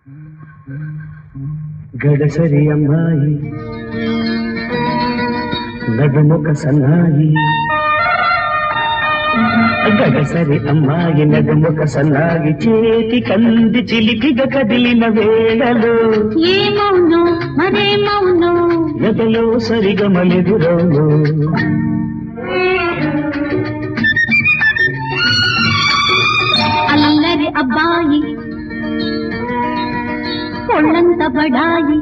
గడసరి అమ్మాయి నడుముక సన్నాయి గడసరి అమ్మాయి నడుముక సన్నాయి చేతి కంది చిలిపిగ కదిలిన వేళలో ఏమౌను మరేమౌను ఎదలో సరిగమలెదురవును అల్లరి అబ్బాయి ఒళ్ళంత బడాయి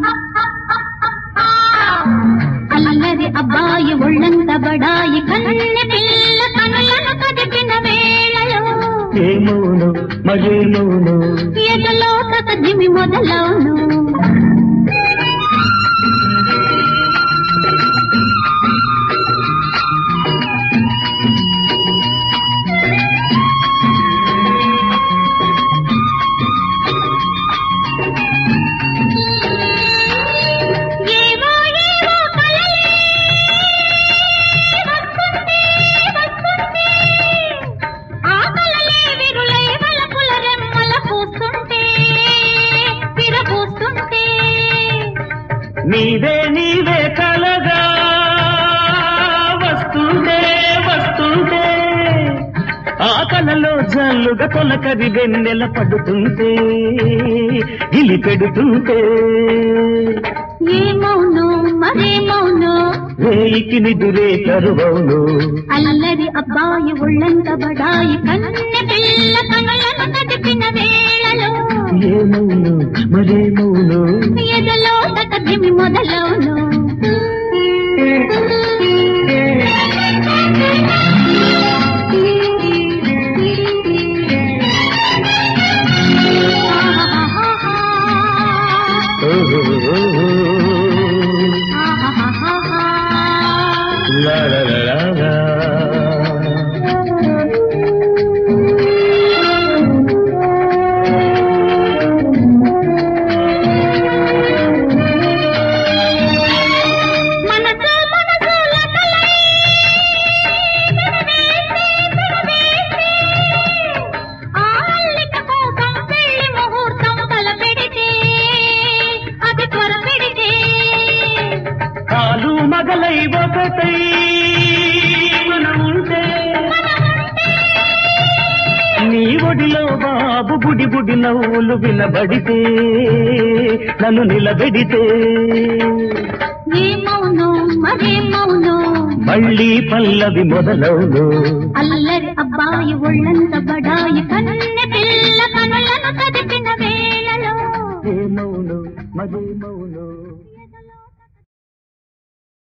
అల్లరి అబ్బాయి ఒళ్ళంత బడాయి కన్నె పిల్ల కనులను కదిపిన వేళలో ఏమవును మరేమవును ఎదలో తదిమి మొదలవును ఏవో ఏవో కలలే వస్తుంది, వస్తుంది. ఆ కలలే విరులై వలపుల రెమ్మల పూస్తుంటే, విరబూస్తుంటే. నీవే నీవే కలగా వస్తుంటే వస్తుంటే ఆ కలలో జల్లుగా తొలకరి వెన్నెల పడుతుంటే గిలి పెడుతుంటే ఏమౌను మరేమౌను రేయికి నిదురే కరువవును అల్లరి అబ్బాయి ఒళ్ళంత బడాయి కన్నె పిల్ల కనులను కదిపిన వేళలో ఏమవును మరేమవును ఎదలో తదిమి మొదలవును ఓహో లా లా లా లా లా. మనసు మనసు లతలై విరవేసి, విరవేసి. ఆ అల్లిక కోసం పెళ్లి ముహూర్తం తలపెడితే, అది త్వరపెడితే. కాలు మగలై ఒకటై మనం ఉంటే నీ ఒడిలో బాబు బుడి బుడి నవ్వులు వినబడితే నన్ను నిలబెడితే ఏమౌను మరేమౌను మళ్ళీ పల్లవి మొదలవును అల్లరి అబ్బాయి ఒళ్ళంత బడాయి కన్నె పిల్ల కనులను కదిపిన వేళలో ఏమవును మరేమవును